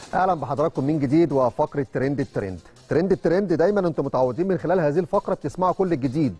اهلا بحضراتكم من جديد وفقره ترند الترند ترند الترند دايما انتم متعودين من خلال هذه الفقره بتسمعوا كل الجديد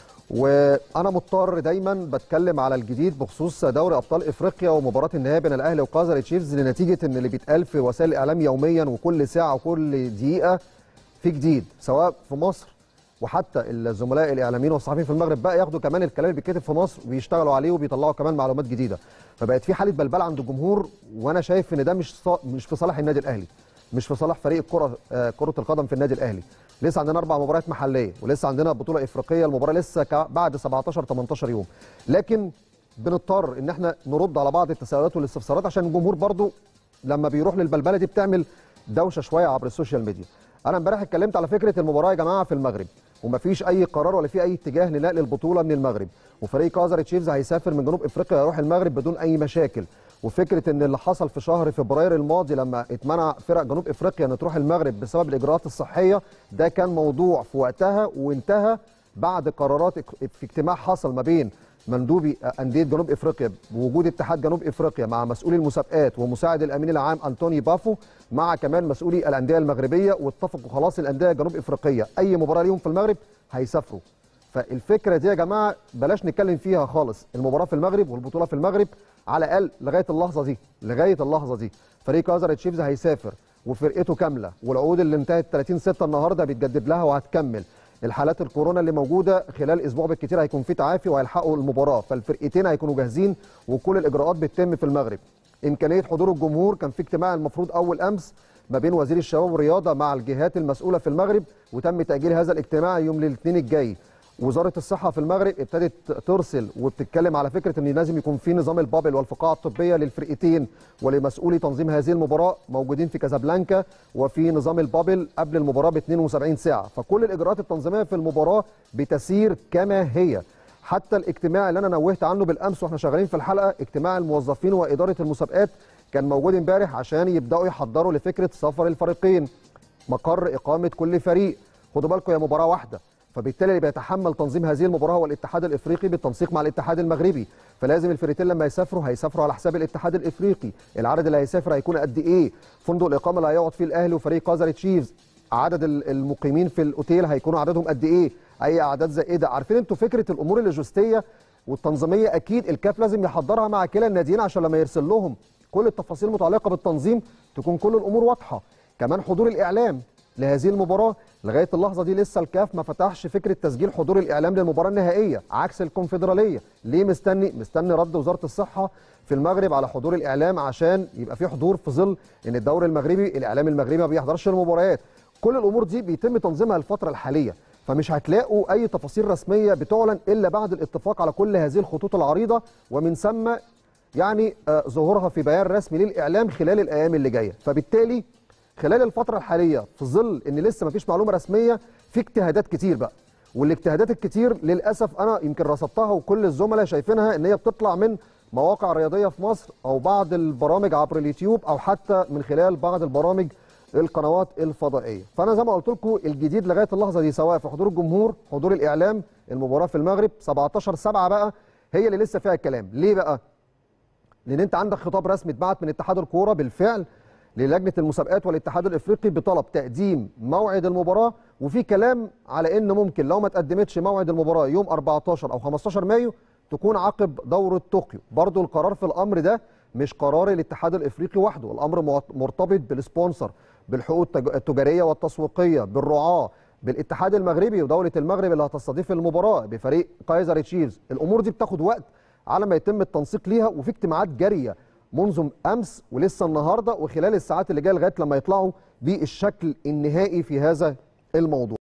وانا مضطر دايما بتكلم على الجديد بخصوص دوري ابطال افريقيا ومباراه النهائي بين الاهلي وكازر تشيفز لنتيجه ان اللي بيتقال في وسائل الاعلام يوميا وكل ساعه وكل دقيقه في جديد سواء في مصر وحتى الزملاء الاعلاميين والصحفيين في المغرب بقى ياخدوا كمان الكلام اللي بيتكتب في مصر ويشتغلوا عليه وبيطلعوا كمان معلومات جديده فبقت في حاله بلبله عند الجمهور وانا شايف ان ده مش صا... مش في صالح النادي الاهلي مش في صالح فريق الكره آه كره القدم في النادي الاهلي لسه عندنا اربع مباريات محليه ولسه عندنا بطوله افريقيه المباراه لسه ك... بعد 17 18 يوم لكن بنضطر ان احنا نرد على بعض التساؤلات والاستفسارات عشان الجمهور برضو لما بيروح للبلبله دي بتعمل دوشه شويه عبر السوشيال ميديا انا امبارح اتكلمت على فكره المباراه يا جماعه في المغرب ومفيش اي قرار ولا في اي اتجاه لنقل البطوله من المغرب وفريق كازر تشيفز هيسافر من جنوب افريقيا يروح المغرب بدون اي مشاكل وفكره ان اللي حصل في شهر فبراير الماضي لما اتمنع فرق جنوب افريقيا ان تروح المغرب بسبب الاجراءات الصحيه ده كان موضوع في وقتها وانتهى بعد قرارات في اجتماع حصل ما بين مندوبي انديه جنوب افريقيا بوجود اتحاد جنوب افريقيا مع مسؤولي المسابقات ومساعد الامين العام انطوني بافو مع كمان مسؤولي الانديه المغربيه واتفقوا خلاص الانديه الجنوب افريقيه اي مباراه ليهم في المغرب هيسافروا فالفكره دي يا جماعه بلاش نتكلم فيها خالص المباراه في المغرب والبطوله في المغرب على الاقل لغايه اللحظه دي لغايه اللحظه دي فريق ازر تشيفز هيسافر وفرقته كامله والعقود اللي انتهت 30 6 النهارده بيتجدد لها وهتكمل الحالات الكورونا اللي موجوده خلال اسبوع بالكثير هيكون في تعافي وهيلحقوا المباراه فالفرقتين هيكونوا جاهزين وكل الاجراءات بتتم في المغرب امكانيه حضور الجمهور كان في اجتماع المفروض اول امس ما بين وزير الشباب والرياضه مع الجهات المسؤوله في المغرب وتم تاجيل هذا الاجتماع يوم الاثنين الجاي وزاره الصحه في المغرب ابتدت ترسل وبتتكلم على فكره ان لازم يكون في نظام البابل والفقاعه الطبيه للفرقتين ولمسؤولي تنظيم هذه المباراه موجودين في كازابلانكا وفي نظام البابل قبل المباراه ب 72 ساعه فكل الاجراءات التنظيميه في المباراه بتسير كما هي حتى الاجتماع اللي انا نوهت عنه بالامس واحنا شغالين في الحلقه اجتماع الموظفين واداره المسابقات كان موجود امبارح عشان يبداوا يحضروا لفكره سفر الفريقين مقر اقامه كل فريق خدوا بالكم هي مباراه واحده فبالتالي اللي بيتحمل تنظيم هذه المباراه هو الاتحاد الافريقي بالتنسيق مع الاتحاد المغربي فلازم الفريقين لما يسافروا هيسافروا على حساب الاتحاد الافريقي العدد اللي هيسافر هيكون قد ايه فندق الاقامه اللي هيقعد فيه الاهلي وفريق كازر تشيفز عدد المقيمين في الاوتيل هيكونوا عددهم قد ايه اي اعداد زائده عارفين انتوا فكره الامور اللوجستيه والتنظيميه اكيد الكاف لازم يحضرها مع كلا الناديين عشان لما يرسل لهم كل التفاصيل المتعلقه بالتنظيم تكون كل الامور واضحه كمان حضور الاعلام لهذه المباراه لغايه اللحظه دي لسه الكاف ما فتحش فكره تسجيل حضور الاعلام للمباراه النهائيه عكس الكونفدراليه ليه مستني مستني رد وزاره الصحه في المغرب على حضور الاعلام عشان يبقى في حضور في ظل ان الدوري المغربي الاعلام المغربي ما بيحضرش المباريات كل الامور دي بيتم تنظيمها الفتره الحاليه فمش هتلاقوا اي تفاصيل رسميه بتعلن الا بعد الاتفاق على كل هذه الخطوط العريضه ومن ثم يعني آه ظهورها في بيان رسمي للاعلام خلال الايام اللي جايه فبالتالي خلال الفتره الحاليه في ظل ان لسه ما فيش معلومه رسميه في اجتهادات كتير بقى والاجتهادات الكتير للاسف انا يمكن رصدتها وكل الزملاء شايفينها ان هي بتطلع من مواقع رياضيه في مصر او بعض البرامج عبر اليوتيوب او حتى من خلال بعض البرامج القنوات الفضائيه فانا زي ما قلت لكم الجديد لغايه اللحظه دي سواء في حضور الجمهور حضور الاعلام المباراه في المغرب 17 7 بقى هي اللي لسه فيها الكلام ليه بقى لان انت عندك خطاب رسمي اتبعت من اتحاد الكوره بالفعل للجنه المسابقات والاتحاد الافريقي بطلب تقديم موعد المباراه وفي كلام على ان ممكن لو ما تقدمتش موعد المباراه يوم 14 او 15 مايو تكون عقب دوره طوكيو برضو القرار في الامر ده مش قرار الاتحاد الافريقي وحده الامر مرتبط بالسبونسر بالحقوق التجاريه والتسويقيه بالرعاه بالاتحاد المغربي ودوله المغرب اللي هتستضيف المباراه بفريق كايزر تشيفز الامور دي بتاخد وقت على ما يتم التنسيق ليها وفي اجتماعات جاريه منذ امس ولسه النهارده وخلال الساعات اللي جايه لغايه لما يطلعوا بالشكل النهائي في هذا الموضوع